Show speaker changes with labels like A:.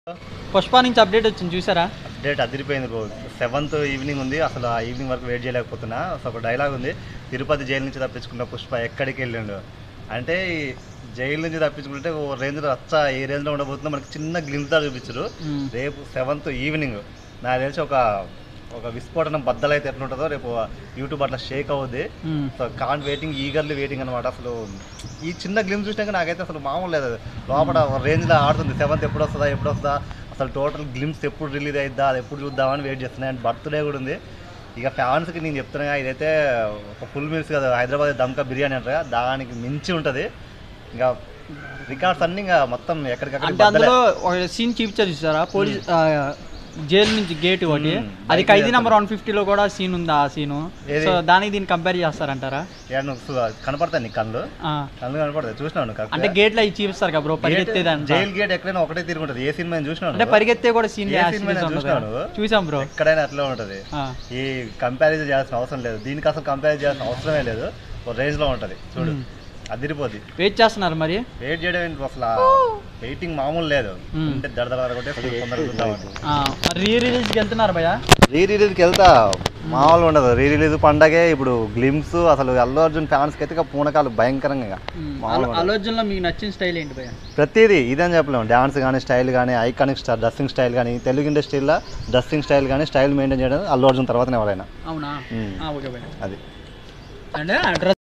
A: పుష్ప నుంచి అప్డేట్ వచ్చింది చూసారా
B: అప్డేట్ అదిరిపోయింది బ్రో సెవెంత్ ఈవినింగ్ ఉంది అసలు ఆ ఈవినింగ్ వరకు వెయిట్ చేయలేకపోతున్నా అసలు ఒక డైలాగ్ ఉంది తిరుపతి జైలు నుంచి తప్పించుకున్న పుష్ప ఎక్కడికి వెళ్ళిండు అంటే ఈ జైలు నుంచి తప్పించుకుంటే ఓ రేంజ్లో రచ్చ ఏ రేంజ్లో ఉండబోతుందో మనకి చిన్న గ్లిమ్స్ చూపించారు
A: మ్మ్.
B: రేపు సెవెంత్ ఈవినింగ్ నాకు తెలిసి ఒక ఒక విస్ఫోటనం బద్దలైతే ఎట్లుంటుందో రేపు యూట్యూబ్ అట్లా షేక్ అవుద్ది
A: మ్మ్.
B: సో కాన్ వెయిటింగ్ ఈగర్లీ వెయిటింగ్ అనమాట అసలు ఈ చిన్న గ్లిమ్స్ చూసినాక నాకైతే అసలు మామూలు లేదు అది. లోపల రేంజ్లో ఆడుతుంది సెవెంత్ ఎప్పుడు వస్తుందా ఎప్పుడు వస్తుందా అసలు టోటల్ గ్లిమ్స్ ఎప్పుడు రిలీజ్ అయిద్దా అది ఎప్పుడు చూద్దామని వెయిట్ చేస్తున్నాయి అండ్ బర్త్డే కూడా ఉంది ఇక ఫ్యాన్స్కి నేను చెప్తున్నా ఇదైతే ఒక ఫుల్ మీల్స్ కదా హైదరాబాద్ దమ్కా బిర్యానీ అంటారు కదా, దానికి మించి ఉంటుంది ఇంకా రికార్డ్స్ అన్ని ఇంకా మొత్తం ఎక్కడికక్కడ
A: అంటే అందులో ఒక సీన్ చూపించారు చూసారా పోలీస్ ఆ, జైలు నుంచి గేట్ ఒకటి
B: మ్మ్.
A: అది
B: బయట
A: ఖైదీ
B: చేస్తారు.
A: నెంబర్ వన్ ఫిఫ్టీలో కూడా సీన్ ఉంది ఆ సీను
B: ఏది?
A: సో దానికి దీన్ని కంపేర్ చేస్తారంటారా
B: కనపడతాయి నీ కళ్ళు
A: ఆ.
B: కళ్ళు కనపడతాయి చూసినాను correct
A: అంటే
B: గా.
A: గేట్లు అవి చూపిస్తారు కదా బ్రో పరిగెత్తేదంతా
B: జైల్ గేట్ ఎక్కడైనా ఒకటే తిరుగుంటుంది ఏ సినిమా చూసినాను
A: అంటే పరిగెత్తే కూడా సీన్
B: ఏ సినిమా చూసినాను?
A: చూసాం బ్రో
B: ఎక్కడైనా అట్లా ఉంటుంది ఈ కంపారిజన్ చేయాల్సిన అవసరం లేదు దీనికి అసలు కంపారిజన్ చేయాల్సిన అవసరమే లేదు ఒక రేంజ్ లో ఉంటది చూడు అదిరిపోద్ది
A: వెయిట్ చేస్తున్నారు మరి
B: వెయిట్ చేయడం ఏంటి అసలు వెయిటింగ్ మామూలు లేదు
A: మ్మ్.
B: అంటే దడదడ కొట్టే తొందరగా చూద్దామని
A: రీ రిలీజ్కి వెళ్తున్నారు భయ్యా
B: రీ రిలీజ్కి వెళ్తా మామూలు ఉండదు రీ రిలీజ్ పండగే ఇప్పుడు గ్లిమ్స్ అసలు అల్లు అర్జున్ ఫ్యాన్స్ కి అయితే పూనకాలు భయంకరంగా మామూలుగా ఉండదు.
A: ఆలోచనలో మీకు నచ్చిన స్టైల్ ఏంటి భయ్యా
B: ప్రతిదీ ఇదని చెప్పలేము డ్యాన్స్ కానీ స్టైల్ కానీ ఐకానిక్ స్టార్ డ్రెస్సింగ్ స్టైల్ కానీ తెలుగు ఇండస్ట్రీలో డ్రెస్సింగ్ స్టైల్ కానీ స్టైల్ మెయింటైన్ చేయడం అల్లు అర్జున్ తర్వాతనే ఎవరైనా
A: అవునా
B: మ్మ్.
A: ఆ, ఓకే భయ్యా
B: అది
A: అంటే డ్రెస్